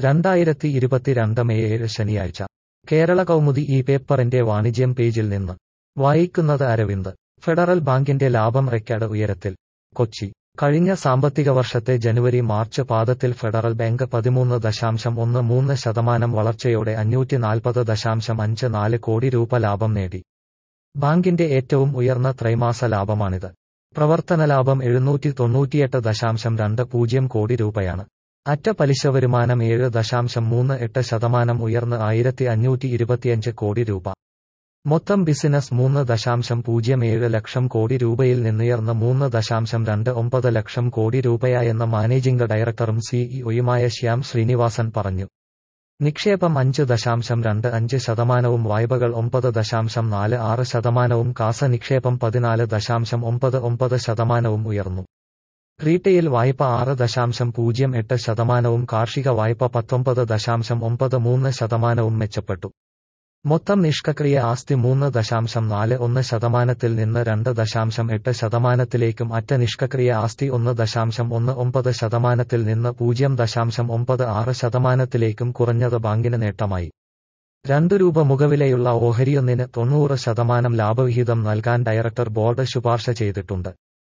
രണ്ടായിരത്തി ഇരുപത്തിരണ്ട് മെയ് ഏഴ് ശനിയാഴ്ച കേരള കൗമുദി ഈ പേപ്പറിന്റെ വാണിജ്യം പേജിൽ നിന്ന് വായിക്കുന്നത് അരവിന്ദ് ഫെഡറൽ ബാങ്കിന്റെ ലാഭം റെക്കോർഡ് ഉയരത്തിൽ കൊച്ചി കഴിഞ്ഞ സാമ്പത്തിക വർഷത്തെ ജനുവരി മാർച്ച് പാദത്തിൽ ഫെഡറൽ ബാങ്ക് പതിമൂന്ന് ദശാംശം ഒന്ന് മൂന്ന് ശതമാനം വളർച്ചയോടെ അഞ്ഞൂറ്റി നാൽപ്പത് ദശാംശം അഞ്ച് നാല് കോടി രൂപ ലാഭം നേടി ബാങ്കിന്റെ ഏറ്റവും ഉയർന്ന ത്രൈമാസ ലാഭമാണിത് പ്രവർത്തന ലാഭം എഴുന്നൂറ്റി തൊണ്ണൂറ്റിയെട്ട് ദശാംശം രണ്ട് പൂജ്യം കോടി രൂപയാണ് അറ്റ പലിശ വരുമാനം ഏഴ് ദശാംശം മൂന്ന് എട്ട് ശതമാനം ഉയർന്ന് ആയിരത്തി അഞ്ഞൂറ്റി ഇരുപത്തിയഞ്ച് കോടി രൂപ മൊത്തം ബിസിനസ് മൂന്ന് ദശാംശം പൂജ്യം ഏഴ് ലക്ഷം കോടി രൂപയിൽ നിന്നുയർന്ന് മൂന്ന് ദശാംശം രണ്ട് ഒമ്പത് ലക്ഷം കോടി രൂപയായെന്ന് മാനേജിംഗ് ഡയറക്ടറും സിഇഒയുമായ ശ്യാം ശ്രീനിവാസൻ പറഞ്ഞു നിക്ഷേപം അഞ്ച് ദശാംശം രണ്ട് അഞ്ച് ശതമാനവും വായ്പകൾ ഒമ്പത് ദശാംശം നാല് ആറ് ശതമാനവും കാസ നിക്ഷേപം പതിനാല് ദശാംശം ഒമ്പത് ഒമ്പത് ശതമാനവും ഉയർന്നു റീറ്റെയിൽ വായ്പ ആറ് ദശാംശം പൂജ്യം എട്ട് ശതമാനവും കാർഷിക വായ്പ പത്തൊമ്പത് ദശാംശം ഒമ്പത് മൂന്ന് ശതമാനവും മെച്ചപ്പെട്ടു മൊത്തം നിഷ്ക്രിയ ആസ്തി മൂന്ന് ദശാംശം നാല് ഒന്ന് ശതമാനത്തിൽ നിന്ന് രണ്ട് ദശാംശം എട്ട് ശതമാനത്തിലേക്കും അറ്റ നിഷ്ക്രിയ ആസ്തി ഒന്ന് ദശാംശം ഒന്ന് ഒമ്പത് ശതമാനത്തിൽ നിന്ന് പൂജ്യം ദശാംശം ഒമ്പത് ആറ് ശതമാനത്തിലേക്കും കുറഞ്ഞത് ബാങ്കിന് നേട്ടമായി രണ്ടു രൂപ മുഖവിലയുള്ള ഓഹരിയൊന്നിന് തൊണ്ണൂറ് ശതമാനം ലാഭവിഹിതം നൽകാൻ ഡയറക്ടർ ബോർഡ് ശുപാർശ ചെയ്തിട്ടുണ്ട്